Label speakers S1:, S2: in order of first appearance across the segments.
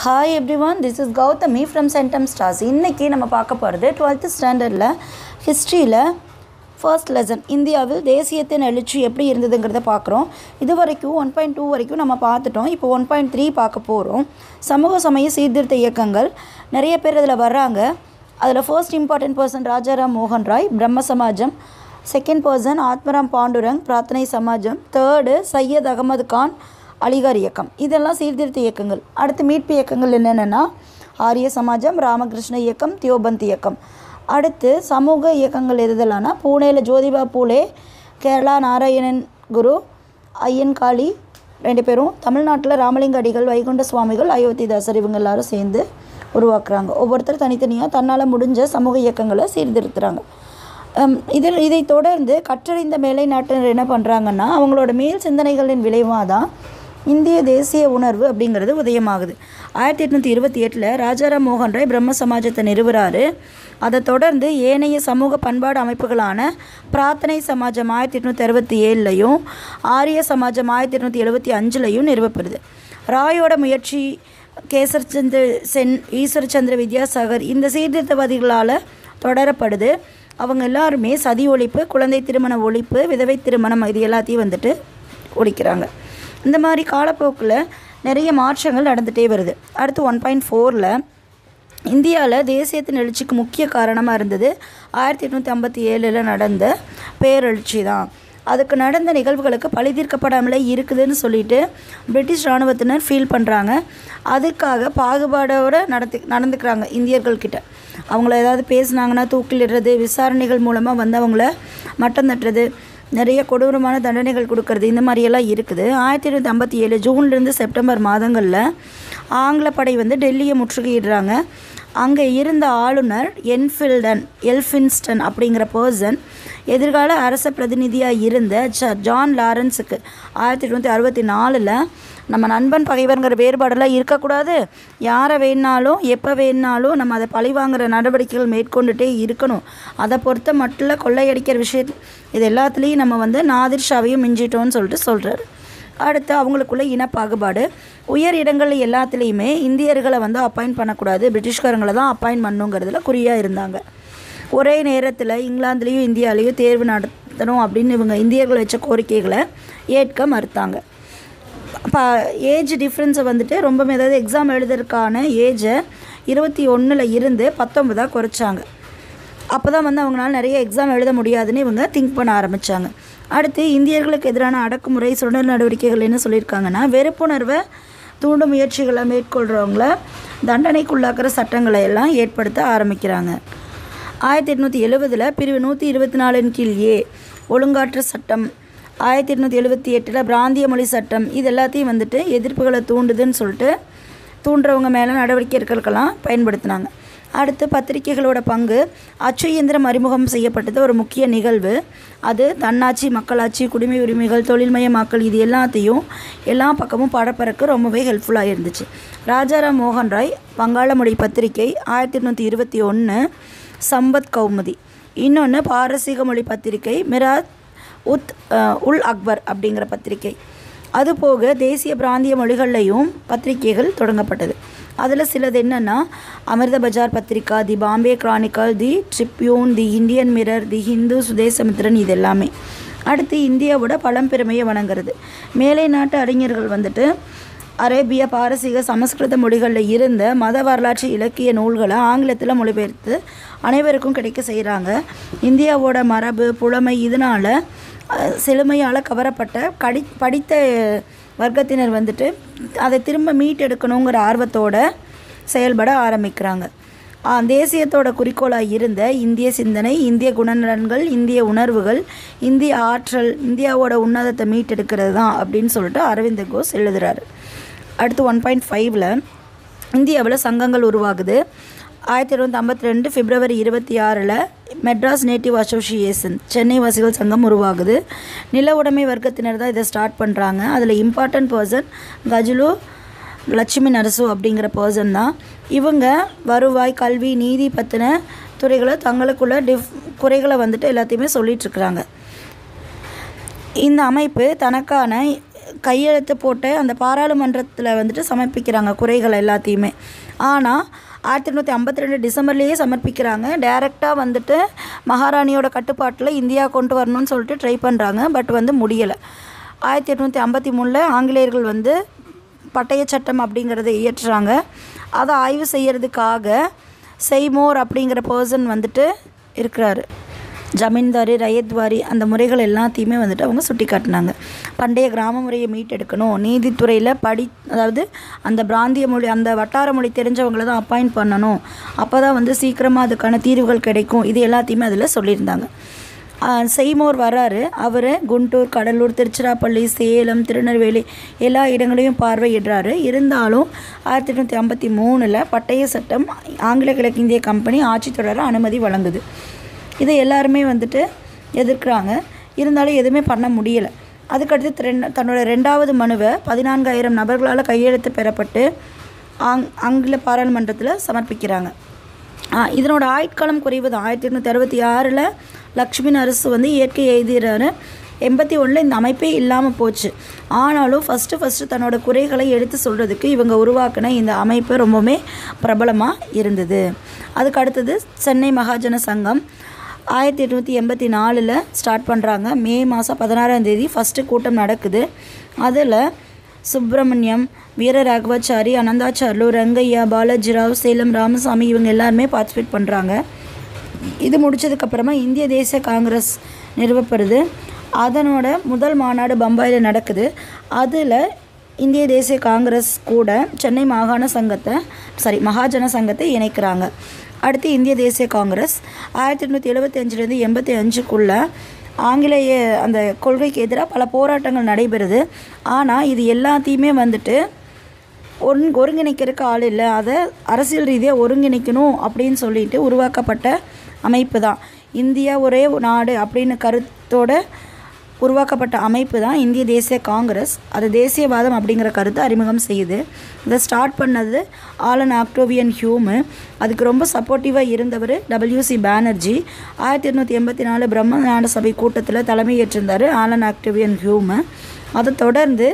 S1: hi everyone this is Gauthami from centum stars இன்றைக்கி நம்ம பார்க்க போகிறது டுவெல்த்து ஸ்டாண்டர்டில் ஹிஸ்ட்ரியில் ஃபர்ஸ்ட் லெசன் இந்தியாவில் தேசியத்தின் எழுச்சி எப்படி இருந்ததுங்கிறத பார்க்குறோம் இது வரைக்கும் ஒன் பாயிண்ட் டூ வரைக்கும் நம்ம பார்த்துட்டோம் இப்போ ஒன் பாயிண்ட் த்ரீ பார்க்க போகிறோம் சமூக சமய சீர்திருத்த இயக்கங்கள் நிறைய பேர் இதில் வர்றாங்க அதில் ஃபர்ஸ்ட் இம்பார்ட்டன்ட் பர்சன் ராஜாராம் மோகன் ராய் பிரம்ம சமாஜம் செகண்ட் பர்சன் ஆத்மராம் பாண்டுரங் பிரார்த்தனை சமாஜம் தேர்டு சையத் அகமது கான் அலிகார் இயக்கம் இதெல்லாம் சீர்திருத்த இயக்கங்கள் அடுத்து மீட்பு இயக்கங்கள் என்னென்னா ஆரிய சமாஜம் ராமகிருஷ்ண இயக்கம் தியோபந்த் இயக்கம் அடுத்து சமூக இயக்கங்கள் எதுதலானா பூனேயில் ஜோதிபா பூலே கேரளா நாராயணன் குரு ஐயன் காளி ரெண்டு பேரும் தமிழ்நாட்டில் ராமலிங்க அடிகள் வைகுண்ட சுவாமிகள் அயோத்திதாசர் இவங்க எல்லாரும் சேர்ந்து உருவாக்குறாங்க ஒவ்வொருத்தர் தனித்தனியாக தன்னால் முடிஞ்ச சமூக இயக்கங்களை சீர்திருத்துறாங்க ஹம், இதில் இதை தொடர்ந்து கற்றறிந்த மேலை நாட்டினர் என்ன பண்ணுறாங்கன்னா அவங்களோட மேல் சிந்தனைகளின் விளைவாக தான் இந்திய தேசிய உணர்வு அப்படிங்கிறது உதயமாகுது ஆயிரத்தி எட்நூற்றி இருபத்தி எட்டில் ராஜாராம் மோகன் ராய் பிரம்ம சமாஜத்தை நிறுவுறாரு அதை தொடர்ந்து ஏனைய சமூக பண்பாடு அமைப்புகளான பிரார்த்தனை சமாஜம் ஆயிரத்தி எட்நூற்றி அறுபத்தி ஏழுலையும் ஆரிய சமாஜம் ஆயிரத்தி எட்நூற்றி எழுபத்தி அஞ்சுலையும் நிறுவப்படுது ராயோட முயற்சி கேசர் சந்திர சென் ஈஸ்வர் சந்திர வித்யாசாகர் இந்த சீர்திருத்தவாதிகளால் தொடரப்படுது அவங்க எல்லாருமே சதி ஒழிப்பு குழந்தை திருமண ஒழிப்பு விதவை திருமணம் இது எல்லாத்தையும் வந்துட்டு ஒழிக்கிறாங்க இந்த மாதிரி காலப்போக்கில் நிறைய மாற்றங்கள் நடந்துகிட்டே வருது அடுத்து ஒன் பாயிண்ட் ஃபோரில் இந்தியாவில் தேசியத்தின் எழுச்சிக்கு முக்கிய காரணமாக இருந்தது ஆயிரத்தி எட்நூற்றி ஐம்பத்தி ஏழில் நடந்த பேரெழுச்சி தான் அதுக்கு நடந்த நிகழ்வுகளுக்கு பழி தீர்க்கப்படாமலே இருக்குதுன்னு சொல்லிட்டு பிரிட்டிஷ் இராணுவத்தினர் ஃபீல் பண்ணுறாங்க அதுக்காக பாகுபாடோடு நடத்தி நடந்துக்கிறாங்க இந்தியர்கள்கிட்ட அவங்கள ஏதாவது பேசுனாங்கன்னா தூக்கிலிடுறது விசாரணைகள் மூலமாக வந்து அவங்கள மட்டம் தட்டுறது நிறைய கொடூரமான தண்டனைகள் கொடுக்கறது இந்த மாதிரியெல்லாம் இருக்குது ஆயிரத்தி எட்நூற்றி ஐம்பத்தி ஏழு ஜூன்லேருந்து செப்டம்பர் மாதங்களில் ஆங்கில படை வந்து டெல்லியை முற்றுகையிடுறாங்க அங்கே இருந்த ஆளுநர் என்ஃபில்டன் எல்ஃபின்ஸ்டன் அப்படிங்கிற பர்சன் எதிர்கால அரச பிரதிநிதியாக இருந்த ஜ ஜான் லாரன்ஸுக்கு ஆயிரத்தி எட்நூற்றி அறுபத்தி நாலில் நம்ம நண்பன் பகைவர்ங்கிற வேறுபாடெல்லாம் இருக்கக்கூடாது யாரை வேணாலும் எப்போ வேணாலும் நம்ம அதை பழிவாங்கிற நடவடிக்கைகள் மேற்கொண்டுட்டே இருக்கணும் அதை பொறுத்த மட்டும் கொள்ளையடிக்கிற விஷயம் இது எல்லாத்துலேயும் நம்ம வந்து நாதிர் ஷாவையும் மிஞ்சிட்டோம்னு சொல்லிட்டு சொல்கிறாரு அடுத்து அவங்களுக்குள்ள இனப்பாகுபாடு உயர் இடங்கள் எல்லாத்துலேயுமே இந்தியர்களை வந்து அப்பாயிண்ட் பண்ணக்கூடாது பிரிட்டிஷ்காரங்களை தான் அப்பாயிண்ட் பண்ணுங்கிறதுல குறியாக இருந்தாங்க ஒரே நேரத்தில் இங்கிலாந்துலேயும் இந்தியாலேயும் தேர்வு நடத்தணும் அப்படின்னு இவங்க இந்தியர்கள் வச்ச கோரிக்கைகளை ஏற்க மறுத்தாங்க இப்போ ஏஜ் டிஃப்ரென்ஸை வந்துட்டு ரொம்ப ஏதாவது எக்ஸாம் எழுதுறதுக்கான ஏஜை இருபத்தி ஒன்றில் இருந்து பத்தொன்பதாக குறைச்சாங்க அப்போ தான் வந்து அவங்களால நிறைய எக்ஸாம் எழுத முடியாதுன்னு இவங்க திங்க் பண்ண ஆரம்பித்தாங்க அடுத்து இந்தியர்களுக்கு எதிரான அடக்குமுறை சுடர் நடவடிக்கைகள் என்ன சொல்லியிருக்காங்கன்னா வெறுப்புணர்வை தூண்டும் முயற்சிகளை மேற்கொள்கிறவங்கள தண்டனைக்குள்ளாக்குற சட்டங்களை எல்லாம் ஏற்படுத்த ஆரம்பிக்கிறாங்க ஆயிரத்தி எட்நூற்றி எழுவதில் பிரிவு நூற்றி இருபத்தி நாலின் கீழ் ஏ ஒழுங்காற்று சட்டம் ஆயிரத்தி எட்நூற்றி எழுபத்தி எட்டில் பிராந்திய மொழி சட்டம் இது எல்லாத்தையும் வந்துட்டு எதிர்ப்புகளை தூண்டுதுன்னு சொல்லிட்டு தூண்டுறவங்க மேலே நடவடிக்கை எடுக்கிறதுக்கெல்லாம் பயன்படுத்தினாங்க அடுத்து பத்திரிகைகளோட பங்கு அச்சு இயந்திரம் அறிமுகம் செய்யப்பட்டது ஒரு முக்கிய நிகழ்வு அது தன்னாட்சி மக்களாட்சி குடிமை உரிமைகள் தொழில்மயமாக்கல் இது எல்லாத்தையும் எல்லா பக்கமும் பரப்பறக்கு ரொம்பவே ஹெல்ப்ஃபுல்லாக இருந்துச்சு ராஜாராம் மோகன் ராய் வங்காள மொழி பத்திரிகை ஆயிரத்தி எட்நூற்றி இருபத்தி ஒன்று சம்பத் கௌமுதி இன்னொன்று பாரசீக மொழி பத்திரிகை மிராத் உத் அஹ், உல் அக்பர் அப்படிங்கிற பத்திரிகை அதுபோக தேசிய பிராந்திய மொழிகள்லையும் பத்திரிகைகள் தொடங்கப்பட்டது அதில் சிலது என்னென்னா Amrita Bazar Patrika the Bombay Chronicle the Tribune the Indian Mirror the Hindu Swadesamitran இது எல்லாமே அடுத்து இந்தியாவோட பழம்பெருமையை வணங்குறது மேலை நாட்டு அறிஞர்கள் வந்துட்டு அரேபிய பாரசீக சமஸ்கிருத மொழிகளில் இருந்த மத வரலாற்று இலக்கிய நூல்களை ஆங்கிலத்தில் மொழிபெயர்த்து அனைவருக்கும் கிடைக்க செய்கிறாங்க இந்தியாவோட மரபு புலமை இதனால் செழுமையால் கவரப்பட்ட கடி படித்த வர்க்கத்தினர் வந்துட்டு அதை திரும்ப மீட்டெடுக்கணுங்கிற ஆர்வத்தோட செயல்பட ஆரம்பிக்கிறாங்க ஆ, தேசியத்தோட குறிக்கோளாக இருந்த இந்திய சிந்தனை இந்திய குணநலன்கள் இந்திய உணர்வுகள் இந்திய ஆற்றல் இந்தியாவோட உன்னதத்தை மீட்டெடுக்கிறது தான் அப்படின்னு சொல்லிட்டு அரவிந்த் கோஷ் எழுதுறாரு அடுத்து ஒன் பாயிண்ட் ஃபைவ்ல இந்தியாவில் சங்கங்கள் உருவாகுது ஆயிரத்தி எழுநூற்றி ஐம்பத்தி ரெண்டு பிப்ரவரி இருபத்தி ஆறில் மெட்ராஸ் நேட்டிவ் அசோசியேஷன் சென்னை வாசிகள் சங்கம் உருவாகுது நில உடைமை வர்க்கத்தினர் தான் இதை ஸ்டார்ட் பண்ணுறாங்க அதில் இம்பார்ட்டன்ட் பர்சன் கஜுலு லட்சுமி நரசு அப்படிங்கிற பர்சன் தான் இவங்க வருவாய் கல்வி நீதி பற்றின துறைகளை தங்களுக்குள்ள டிஃப் குறைகளை வந்துட்டு எல்லாத்தையுமே சொல்லிகிட்ருக்குறாங்க இந்த அமைப்பு தனக்கான கையெழுத்து போட்டு அந்த பாராளுமன்றத்தில் வந்துட்டு சமர்ப்பிக்கிறாங்க குறைகள் எல்லாத்தையுமே ஆனால் ஆயிரத்தி எட்நூற்றி ஐம்பத்தி ரெண்டு டிசம்பர்லேயே சமர்ப்பிக்கிறாங்க டைரெக்டாக வந்துட்டு மகாராணியோட கட்டுப்பாட்டில் இந்தியா கொண்டு வரணும்னு சொல்லிட்டு ட்ரை பண்ணுறாங்க பட் வந்து முடியலை ஆயிரத்தி எட்நூற்றி ஐம்பத்தி மூணில் ஆங்கிலேயர்கள் வந்து பட்டய சட்டம் அப்படிங்கிறத இயற்றுறாங்க அதை ஆய்வு செய்யறதுக்காக செய்மோர் அப்படிங்கிற பர்சன் வந்துட்டு இருக்கிறாரு ஜமீன்தாரி ரயத்வாரி அந்த முறைகள் எல்லாத்தையுமே வந்துட்டு அவங்க சுட்டி காட்டினாங்க பண்டைய கிராம முறையை மீட்டெடுக்கணும் நீதித்துறையில் படி அதாவது அந்த பிராந்திய மொழி அந்த வட்டார மொழி தெரிஞ்சவங்கள தான் அப்பாயிண்ட் பண்ணணும் அப்போ தான் வந்து சீக்கிரமாக அதுக்கான தீர்வுகள் கிடைக்கும் இது எல்லாத்தையுமே அதில் சொல்லியிருந்தாங்க ஆஹ் செய்மோர் வராரு அவர் குண்டூர் கடலூர் திருச்சிராப்பள்ளி சேலம் திருநெல்வேலி எல்லா இடங்களையும் பார்வையிடுறாரு இருந்தாலும் ஆயிரத்தி எட்நூற்றி ஐம்பத்தி மூணில் பட்டய சட்டம் ஆங்கில கிழக்கிந்திய கம்பெனி ஆட்சி தொடர அனுமதி வழங்குது இதை எல்லாருமே வந்துட்டு எதிர்க்கிறாங்க இருந்தாலும் எதுவுமே பண்ண முடியலை அதுக்கடுத்து ரெண்டு தன்னோட ரெண்டாவது மனுவை பதினான்காயிரம் நபர்களால் கையெழுத்து பெறப்பட்டு ஆங் ஆங்கில பாராளுமன்றத்தில் சமர்ப்பிக்கிறாங்க ஆ, இதனோட ஆயுட்காலம் குறைவு தான் ஆயிரத்தி எட்நூற்றி அறுபத்தி ஆறில் லக்ஷ்மி அரசு வந்து இயற்கை எழுதுகிறாரு எண்பத்தி ஒன்றில் இந்த அமைப்பே இல்லாமல் போச்சு ஆனாலும் ஃபஸ்ட்டு ஃபஸ்ட்டு தன்னோட குறைகளை எடுத்து சொல்கிறதுக்கு இவங்க உருவாக்கின இந்த அமைப்பு ரொம்பவுமே பிரபலமாக இருந்தது அதுக்கு அடுத்தது சென்னை மகாஜன சங்கம் ஆயிரத்தி எட்நூற்றி எண்பத்தி நாலில் ஸ்டார்ட் பண்ணுறாங்க மே மாதம் பதினாறாம் தேதி ஃபஸ்ட்டு கூட்டம் நடக்குது அதில் சுப்பிரமணியம் வீர ராகவாச்சாரி அனந்தாச்சார்லு ரங்கையா பாலாஜிராவ் சேலம் ராமசாமி இவங்க எல்லாருமே பார்ட்டிசிபேட் பண்ணுறாங்க இது முடிச்சதுக்கப்புறமா இந்திய தேசிய காங்கிரஸ் நிறுவப்படுது அதனோட முதல் மாநாடு பம்பாயில் நடக்குது அதில் இந்திய தேசிய காங்கிரஸ் கூட சென்னை மாகாண சங்கத்தை சாரி மகாஜன சங்கத்தை இணைக்கிறாங்க அடுத்து இந்திய தேசிய காங்கிரஸ் ஆயிரத்தி எட்நூற்றி எழுபத்தி அஞ்சுலேருந்து எண்பத்தி அஞ்சுக்குள்ளே ஆங்கிலேய அந்த கொள்கைக்கு எதிராக பல போராட்டங்கள் நடைபெறுது ஆனால் இது எல்லாத்தையுமே வந்துட்டு ஒன் ஒருங்கிணைக்கிறதுக்கு ஆள் இல்லை அதை அரசியல் ரீதியாக ஒருங்கிணைக்கணும் அப்படின்னு சொல்லிட்டு உருவாக்கப்பட்ட அமைப்பு தான் இந்தியா ஒரே நாடு அப்படின்னு கருத்தோட உருவாக்கப்பட்ட அமைப்பு தான் இந்திய தேசிய காங்கிரஸ் அது தேசியவாதம் அப்படிங்கிற கருத்தை அறிமுகம் செய்யுது இதை ஸ்டார்ட் பண்ணது ஆலன் ஆக்டோவியன் ஹியூமு அதுக்கு ரொம்ப சப்போர்ட்டிவாக இருந்தவர் டபிள்யூசி பானர்ஜி ஆயிரத்தி எட்நூற்றி எண்பத்தி நாலு பிரம்ம ஞான சபை கூட்டத்தில் தலைமையேற்றிருந்தார் ஆலன் ஆக்டோவியன் ஹியூமு அதை தொடர்ந்து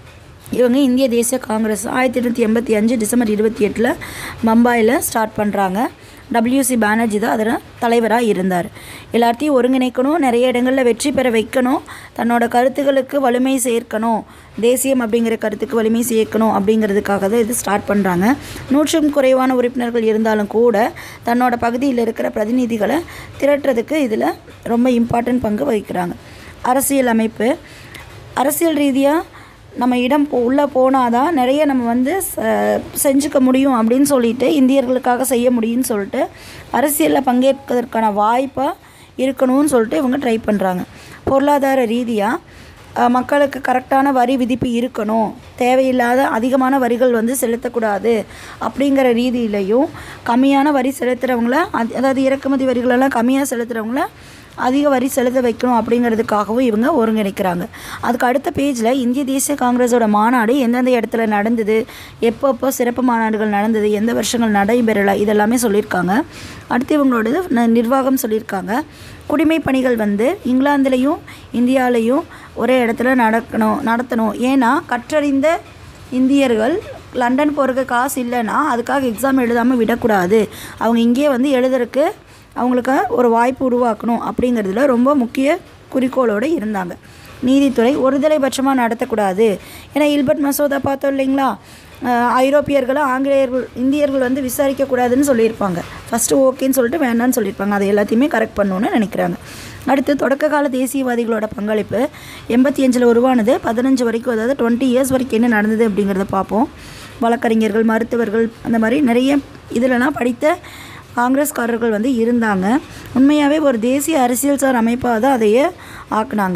S1: இவங்க இந்திய தேசிய காங்கிரஸ் ஆயிரத்தி எட்நூற்றி எண்பத்தி அஞ்சு டிசம்பர் இருபத்தி எட்டில் பம்பாயில் ஸ்டார்ட் பண்ணுறாங்க டபிள்யூசி பானர்ஜி தான் அதில் தலைவராக இருந்தார் எல்லாத்தையும் ஒருங்கிணைக்கணும் நிறைய இடங்களில் வெற்றி பெற வைக்கணும் தன்னோட கருத்துக்களுக்கு வலிமை சேர்க்கணும் தேசியம் அப்படிங்கிற கருத்துக்கு வலிமை சேர்க்கணும் அப்படிங்கிறதுக்காக தான் இது ஸ்டார்ட் பண்ணுறாங்க நூற்றுக்கும் குறைவான உறுப்பினர்கள் இருந்தாலும் கூட தன்னோட பகுதியில் இருக்கிற பிரதிநிதிகளை திரட்டுறதுக்கு இதில் ரொம்ப இம்பார்ட்டன்ட் பங்கு வகிக்கிறாங்க அரசியல் அமைப்பு அரசியல் ரீதியாக நம்ம இடம் போ உள்ளே போனால் தான் நிறைய நம்ம வந்து ச- செஞ்சுக்க முடியும் அப்படின்னு சொல்லிட்டு இந்தியர்களுக்காக செய்ய முடியும்னு சொல்லிட்டு அரசியலில் பங்கேற்பதற்கான வாய்ப்பாக இருக்கணும்னு சொல்லிட்டு இவங்க ட்ரை பண்ணுறாங்க பொருளாதார ரீதியாக மக்களுக்கு கரெக்டான வரி விதிப்பு இருக்கணும் தேவையில்லாத அதிகமான வரிகள் வந்து செலுத்தக்கூடாது அப்படிங்கிற ரீதியிலையும் கம்மியான வரி செலுத்துகிறவங்கள அதாவது இறக்குமதி வரிகளெல்லாம் கம்மியாக செலுத்துகிறவங்கள அதிக வரி செலுத்த வைக்கணும் அப்படிங்கிறதுக்காகவும் இவங்க ஒருங்கிணைக்கிறாங்க அதுக்கு அடுத்த பேஜில் இந்திய தேசிய காங்கிரஸோட மாநாடு எந்தெந்த இடத்துல நடந்தது எப்பப்போ சிறப்பு மாநாடுகள் நடந்தது எந்த வருஷங்கள் நடைபெறலை இதெல்லாமே சொல்லியிருக்காங்க அடுத்து இவங்களோடது ந- நிர்வாகம் சொல்லியிருக்காங்க குடிமை பணிகள் வந்து இங்கிலாந்துலேயும் இந்தியாவிலையும் ஒரே இடத்துல நடக்கணும் நடத்தணும் ஏன்னா கற்றறிந்த இந்தியர்கள் லண்டன் போகிறதுக்கு காசு இல்லைன்னா அதுக்காக எக்ஸாம் எழுதாமல் விடக்கூடாது அவங்க இங்கேயே வந்து எழுதுறதுக்கு அவங்களுக்கு ஒரு வாய்ப்பு உருவாக்கணும் அப்படிங்கிறதுல ரொம்ப முக்கிய குறிக்கோளோடு இருந்தாங்க நீதித்துறை ஒருதலைபட்சமாக நடத்தக்கூடாது ஏன்னா இல்பர்ட் மசோதா பார்த்தோம் இல்லைங்களா அஹ் ஐரோப்பியர்களை ஆங்கிலேயர்கள் இந்தியர்கள் வந்து விசாரிக்கக்கூடாதுன்னு சொல்லியிருப்பாங்க ஃபஸ்ட்டு ஓகேன்னு சொல்லிட்டு வேண்டாம்னு சொல்லியிருப்பாங்க அதை எல்லாத்தையுமே கரெக்ட் பண்ணணும்னு நினைக்கிறாங்க அடுத்து தொடக்க கால தேசியவாதிகளோட பங்களிப்பு எண்பத்தி அஞ்சில் உருவானது பதினஞ்சு வரைக்கும் அதாவது டுவெண்ட்டி இயர்ஸ் வரைக்கும் என்ன நடந்தது அப்படிங்கிறத பார்ப்போம் வழக்கறிஞர்கள் மருத்துவர்கள் அந்த மாதிரி நிறைய இதிலலாம் படித்த காங்கிரஸ்காரர்கள் வந்து இருந்தாங்க உண்மையாகவே ஒரு தேசிய அரசியல் சார் அமைப்பாக தான் அதையே ஆக்குனாங்க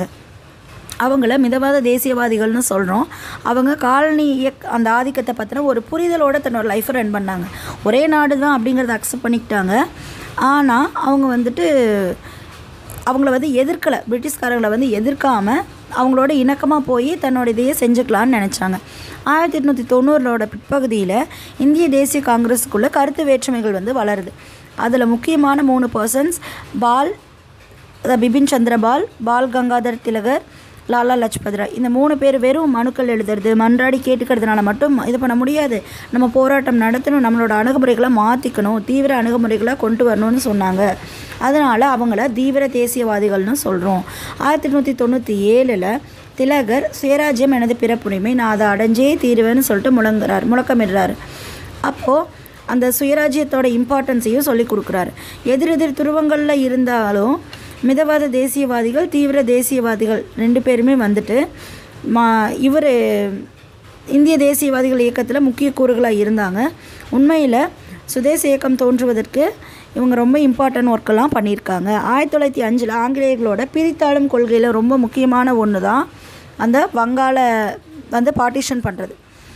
S1: அவங்கள மிதவாத தேசியவாதிகள்னு சொல்கிறோம் அவங்க காலனி இயக் அந்த ஆதிக்கத்தை பற்றின ஒரு புரிதலோட தன்னோட லைஃப்பை ரன் பண்ணாங்க ஒரே நாடு தான் அப்படிங்கிறத அக்செப்ட் பண்ணிக்கிட்டாங்க ஆனால் அவங்க வந்துட்டு அவங்கள வந்து எதிர்க்கலை பிரிட்டிஷ்காரங்களை வந்து எதிர்க்காமல் அவங்களோட இணக்கமாக போய் தன்னோட இதையே செஞ்சுக்கலான்னு நினச்சாங்க ஆயிரத்தி எட்நூற்றி தொண்ணூறோட பிற்பகுதியில் இந்திய தேசிய காங்கிரஸுக்குள்ள கருத்து வேற்றுமைகள் வந்து வளருது அதில் முக்கியமான மூணு பர்சன்ஸ் பால் அதாவது பிபின் சந்திரபால் பால் கங்காதர் திலகர் லாலா லஜ்பத் ராய் இந்த மூணு பேர் வெறும் மனுக்கள் எழுதுறது மன்றாடி கேட்டுக்கிறதுனால மட்டும் இது பண்ண முடியாது நம்ம போராட்டம் நடத்தணும் நம்மளோட அணுகுமுறைகளை மாற்றிக்கணும் தீவிர அணுகுமுறைகளை கொண்டு வரணும்னு சொன்னாங்க அதனால் அவங்கள தீவிர தேசியவாதிகள்னு சொல்கிறோம் ஆயிரத்தி எட்நூற்றி தொண்ணூற்றி ஏழில் திலகர் சுயராஜ்யம் எனது பிறப்புரிமை நான் அதை அடைஞ்சே தீருவேன்னு சொல்லிட்டு முழங்குறார் முழக்கமிடுறார் அப்போது அந்த சுயராஜ்யத்தோட இம்பார்ட்டன்ஸையும் சொல்லி கொடுக்குறாரு எதிரெதிர் துருவங்களில் இருந்தாலும் மிதவாத தேசியவாதிகள் தீவிர தேசியவாதிகள் ரெண்டு பேருமே வந்துட்டு மா இவர் இந்திய தேசியவாதிகள் இயக்கத்தில் முக்கிய கூறுகளாக இருந்தாங்க உண்மையில் சுதேச இயக்கம் தோன்றுவதற்கு இவங்க ரொம்ப இம்பார்ட்டன்ட் ஒர்க்கெல்லாம் பண்ணியிருக்காங்க ஆயிரத்தி தொள்ளாயிரத்தி அஞ்சில் ஆங்கிலேயர்களோட பிரித்தாளும் கொள்கையில் ரொம்ப முக்கியமான ஒன்று தான் அந்த வங்காள வந்து பார்ட்டிஷன் பண்ணுறது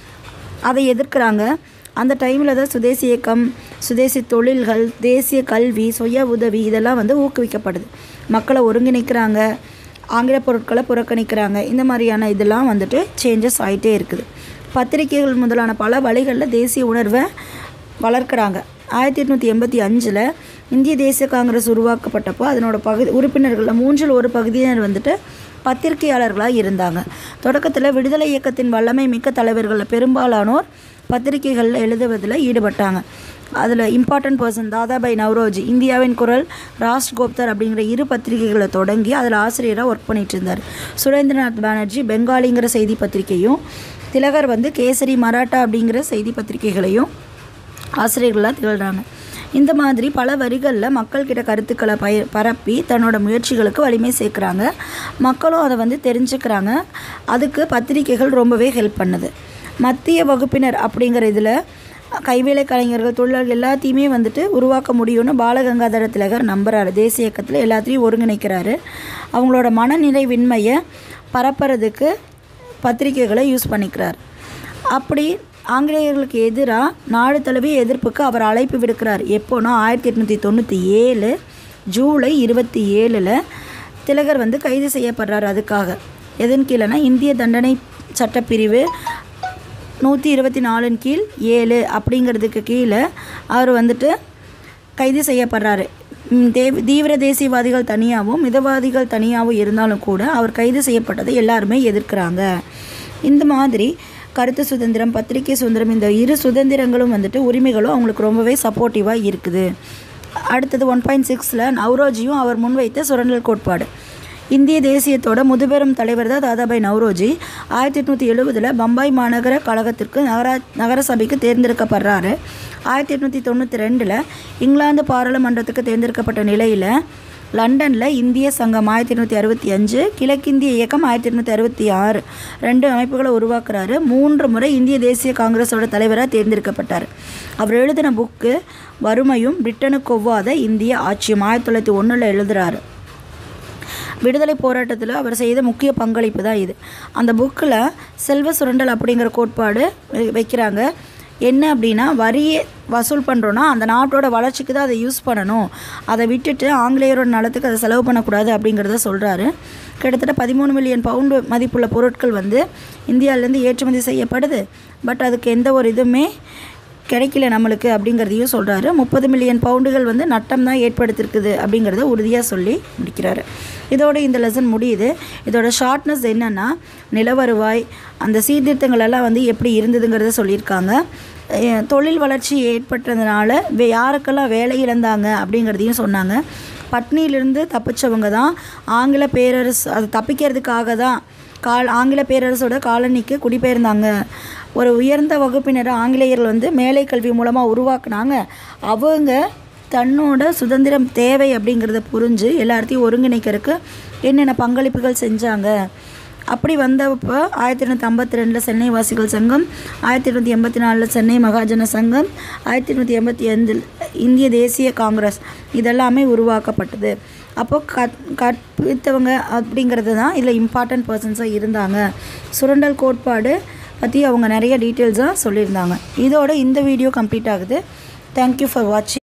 S1: அதை எதிர்க்கிறாங்க அந்த டைமில் தான் சுதேசி இயக்கம் சுதேசி தொழில்கள் தேசிய கல்வி சுய உதவி இதெல்லாம் வந்து ஊக்குவிக்கப்படுது மக்களை ஒருங்கிணைக்கிறாங்க ஆங்கில பொருட்களை புறக்கணிக்கிறாங்க இந்த மாதிரியான இதெல்லாம் வந்துட்டு சேஞ்சஸ் ஆகிட்டே இருக்குது பத்திரிகைகள் முதலான பல வழிகளில் தேசிய உணர்வை வளர்க்குறாங்க ஆயிரத்தி எட்நூற்றி எண்பத்தி அஞ்சில் இந்திய தேசிய காங்கிரஸ் உருவாக்கப்பட்டப்போ அதனோட பகுதி உறுப்பினர்களில் மூன்றில் ஒரு பகுதியினர் வந்துட்டு பத்திரிகையாளர்களாக இருந்தாங்க தொடக்கத்தில் விடுதலை இயக்கத்தின் வல்லமை மிக்க தலைவர்களில் பெரும்பாலானோர் பத்திரிகைகளில் எழுதுவதில் ஈடுபட்டாங்க அதில் இம்பார்ட்டன்ட் பர்சன் தாதாபாய் நவ்ரோஜி இந்தியாவின் குரல் ராஷ்ட் கோப்தர் அப்படிங்கிற இரு பத்திரிகைகளை தொடங்கி அதில் ஆசிரியராக ஒர்க் பண்ணிட்டு இருந்தார் சுரேந்திரநாத் பானர்ஜி பெங்காலிங்கிற செய்தி பத்திரிகையும் திலகர் வந்து கேசரி மராட்டா அப்படிங்கிற செய்தி பத்திரிகைகளையும் ஆசிரியர்களாக திகழ்கிறாங்க இந்த மாதிரி பல வரிகளில் மக்கள்கிட்ட கருத்துக்களை பய பரப்பி தன்னோட முயற்சிகளுக்கு வலிமை சேர்க்குறாங்க மக்களும் அதை வந்து தெரிஞ்சுக்கிறாங்க அதுக்கு பத்திரிகைகள் ரொம்பவே ஹெல்ப் பண்ணுது மத்திய வகுப்பினர் அப்படிங்கிற இதில் கைவேலை கலைஞர்கள் தொழிலாளர்கள் எல்லாத்தையுமே வந்துட்டு உருவாக்க முடியும்னு பாலகங்காதர திலகர் நம்புகிறாரு தேசிய இயக்கத்தில் எல்லாத்தையும் ஒருங்கிணைக்கிறாரு அவங்களோட மனநிறைவின்மையை பரப்புறதுக்கு பத்திரிகைகளை யூஸ் பண்ணிக்கிறார் அப்படி ஆங்கிலேயர்களுக்கு எதிராக நாடு தழுவிய எதிர்ப்புக்கு அவர் அழைப்பு விடுக்கிறார் எப்போனா ஆயிரத்தி எட்நூற்றி தொண்ணூற்றி ஏழு ஜூலை இருபத்தி ஏழில் திலகர் வந்து கைது செய்யப்படுறார் அதுக்காக எதன் கீழேனா இந்திய தண்டனை சட்டப்பிரிவு நூற்றி இருபத்தி நாலின் கீழ் ஏழு அப்படிங்கிறதுக்கு கீழே அவர் வந்துட்டு கைது செய்யப்படுறாரு ம், தே- தீவிர தேசியவாதிகள் தனியாகவும் மிதவாதிகள் தனியாகவும் இருந்தாலும் கூட அவர் கைது செய்யப்பட்டதை எல்லாருமே எதிர்க்கிறாங்க இந்த மாதிரி கருத்து சுதந்திரம் பத்திரிகை சுதந்திரம் இந்த இரு சுதந்திரங்களும் வந்துட்டு உரிமைகளும் அவங்களுக்கு ரொம்பவே சப்போர்ட்டிவாக இருக்குது அடுத்தது ஒன் பாயிண்ட் சிக்ஸில் நவ்ரோஜியும் அவர் முன்வைத்த சுரண்டல் கோட்பாடு இந்திய தேசியத்தோட முதுபெரும் தலைவர் தான் தாதாபாய் நவ்ரோஜி ஆயிரத்தி எட்நூற்றி எழுபதில் பம்பாய் மாநகர கழகத்திற்கு நகரா நகர சபைக்கு தேர்ந்தெடுக்கப்படுறாரு ஆயிரத்தி எட்நூற்றி தொண்ணூற்றி ரெண்டில் இங்கிலாந்து பாராளுமன்றத்துக்கு தேர்ந்தெடுக்கப்பட்ட நிலையில் லண்டனில் இந்திய சங்கம் ஆயிரத்தி எட்நூற்றி அறுபத்தி அஞ்சு கிழக்கிந்திய இயக்கம் ஆயிரத்தி எட்நூற்றி அறுபத்தி ஆறு ரெண்டு அமைப்புகளை உருவாக்குறாரு மூன்று முறை இந்திய தேசிய காங்கிரஸோட தலைவராக தேர்ந்தெடுக்கப்பட்டார் அவர் எழுதின புக்கு வறுமையும் பிரிட்டனுக்கு ஒவ்வாத இந்திய ஆட்சியும் ஆயிரத்தி தொள்ளாயிரத்தி ஒன்றில் எழுதுறாரு விடுதலை போராட்டத்தில் அவர் செய்த முக்கிய பங்களிப்பு தான் இது அந்த புக்கில் செல்வ சுரண்டல் அப்படிங்கிற கோட்பாடு வை- வைக்கிறாங்க என்ன அப்படின்னா வரியை வசூல் பண்ணுறோன்னா அந்த நாட்டோட வளர்ச்சிக்கு தான் அதை யூஸ் பண்ணணும் அதை விட்டுட்டு ஆங்கிலேயரோட நலத்துக்கு அதை செலவு பண்ணக்கூடாது அப்படிங்கிறத சொல்கிறாரு கிட்டத்தட்ட பதிமூணு மில்லியன் பவுண்டு மதிப்புள்ள பொருட்கள் வந்து இந்தியாவிலேருந்து ஏற்றுமதி செய்யப்படுது பட் அதுக்கு எந்த ஒரு இதுவுமே கிடைக்கல நம்மளுக்கு அப்படிங்கிறதையும் சொல்கிறாரு முப்பது மில்லியன் பவுண்டுகள் வந்து நட்டம் தான் ஏற்படுத்தியிருக்குது அப்படிங்கிறத உறுதியாக சொல்லி முடிக்கிறாரு இதோட இந்த லெசன் முடியுது இதோட ஷார்ட்னஸ் என்னென்னா நிலவருவாய் அந்த சீர்திருத்தங்கள் எல்லாம் வந்து எப்படி இருந்ததுங்கிறத சொல்லியிருக்காங்க அஹ் தொழில் வளர்ச்சி ஏற்பட்டதுனால வே யாருக்கெல்லாம் வேலை இழந்தாங்க அப்படிங்கிறதையும் சொன்னாங்க பட்னியிலிருந்து தப்பிச்சவங்க தான் ஆங்கில பேரரசு அது தப்பிக்கிறதுக்காக தான் கால் ஆங்கில பேரரசோட காலனிக்கு குடிபெயர்ந்தாங்க ஒரு உயர்ந்த வகுப்பினரை ஆங்கிலேயர்கள் வந்து மேலை கல்வி மூலமாக உருவாக்குனாங்க அவங்க தன்னோட சுதந்திரம் தேவை அப்படிங்கிறத புரிஞ்சு எல்லாத்தையும் ஒருங்கிணைக்கிறதுக்கு என்னென்ன பங்களிப்புகள் செஞ்சாங்க அப்படி வந்தப்போ ஆயிரத்தி எண்ணூற்றி ஐம்பத்தி ரெண்டில் சென்னை வாசிகள் சங்கம் ஆயிரத்தி எண்ணூற்றி எண்பத்தி நாலில் சென்னை மகாஜன சங்கம் ஆயிரத்தி எண்ணூற்றி எண்பத்தி ஐந்தில் இந்திய தேசிய காங்கிரஸ் இதெல்லாமே உருவாக்கப்பட்டது அப்போது கற் கற்பித்தவங்க அப்படிங்கிறது தான் இதில் இம்பார்ட்டன்ட் பர்சன்ஸாக இருந்தாங்க சுரண்டல் கோட்பாடு பற்றி அவங்க நிறைய டீட்டெயில்ஸாக சொல்லியிருந்தாங்க இதோட இந்த வீடியோ கம்ப்ளீட் ஆகுது தேங்க்யூ ஃபார் வாட்சிங்